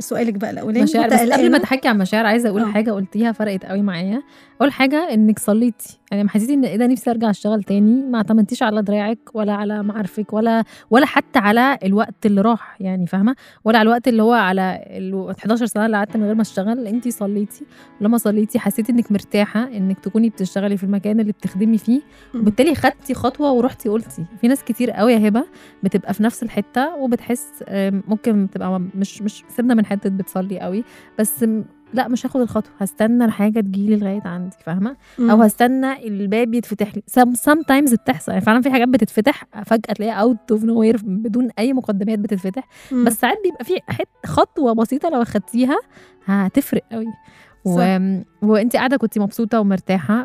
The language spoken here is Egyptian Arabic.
سؤالك بقى الاولاني مشاعر كنت بس قبل ما قلقانة. تحكي عن مشاعر عايزه اقول آه. حاجه قلتيها فرقت قوي معايا اول حاجه انك صليتي يعني ما حسيتي ان ايه ده نفسي ارجع اشتغل تاني ما اعتمدتيش على دراعك ولا على معارفك ولا ولا حتى على الوقت اللي راح يعني فاهمه ولا على الوقت اللي هو على ال 11 سنه اللي قعدت من غير ما اشتغل انت صليتي ولما صليتي حسيتي انك مرتاحه انك تكوني بتشتغلي في المكان اللي بتخدمي فيه مم. وبالتالي خدتي خطوه ورحتي قلتي في ناس كتير قوي يا هبه بتبقى في نفس الحته وبتحس آم، ممكن تبقى مش مش سيبنا من حته بتصلي قوي بس م- لا مش هاخد الخطوه هستنى الحاجه تجيلي لغايه عندي فاهمه مم. او هستنى الباب يتفتح لي سام تايمز بتحصل يعني فعلا في حاجات بتتفتح فجاه تلاقيها اوت اوف نو وير بدون اي مقدمات بتتفتح مم. بس ساعات بيبقى في حت خطوه بسيطه لو اخدتيها هتفرق قوي و... وانت قاعده كنتي مبسوطه ومرتاحه